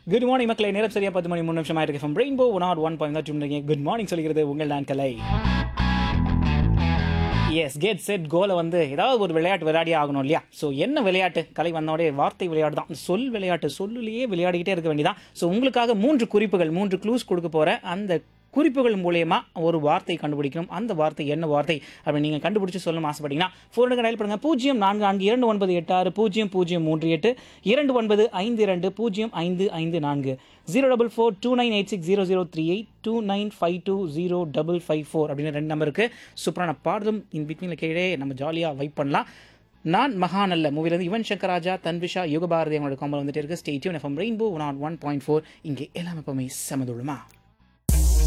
good morning மக்களை நேரம் சரியா பத்து மணி மூணு நிமிஷம் ஆயிருக்கு from Rainbow one R one point தான் குட் மார்னிங் சொல்கிறது உங்கள் நான் கலை எஸ் கேட் செட் கோலை வந்து ஏதாவது ஒரு விளையாட்டு விளையாடியே ஆகணும் இல்லையா ஸோ என்ன விளையாட்டு கலை வந்தோடே வார்த்தை விளையாட்டு தான் சொல் விளையாட்டு சொல்லுலேயே விளையாடிக்கிட்டே இருக்க வேண்டியதான் ஸோ உங்களுக்காக மூன்று குறிப்புகள் மூன்று க்ளூஸ் கொடுக்க போகிறேன் அந்த குறிப்புகள் மூலயமா ஒரு வார்த்தை கண்டுபிடிக்கணும் அந்த வார்த்தை என்ன வார்த்தை அப்படின்னு நீங்கள் கண்டுபிடிச்சு சொல்லணும் ஆசைப்பட்டீங்கன்னா ஃபோனுக்கு டயல் பண்ணுங்க பூஜ்ஜியம் நான்கு நான்கு இரண்டு ஒன்பது எட்டு ஆறு பூஜ்ஜியம் பூஜ்ஜியம் மூன்று எட்டு இரண்டு ஒன்பது ஐந்து இரண்டு பூஜ்ஜியம் ஐந்து ஐந்து நான்கு zero double four two nine eight six zero zero three eight two nine five two zero double five four அப்படின்னு ரெண்டு நம்பருக்கு சூப்பரான பாடலும் இன் பிட்வீனில் கீழே நம்ம ஜாலியாக வைப் பண்ணலாம் நான் மகாநல்ல மூவிலேருந்து யுவன் சங்கர் ராஜா தன்விஷா யுகபாரதி அவங்களோட காம்பல் வந்துட்டு இருக்கு stay tuned FM Rainbow one on one point four இங்கே எல்லாமே எப்பவுமே சமதுள்ளமா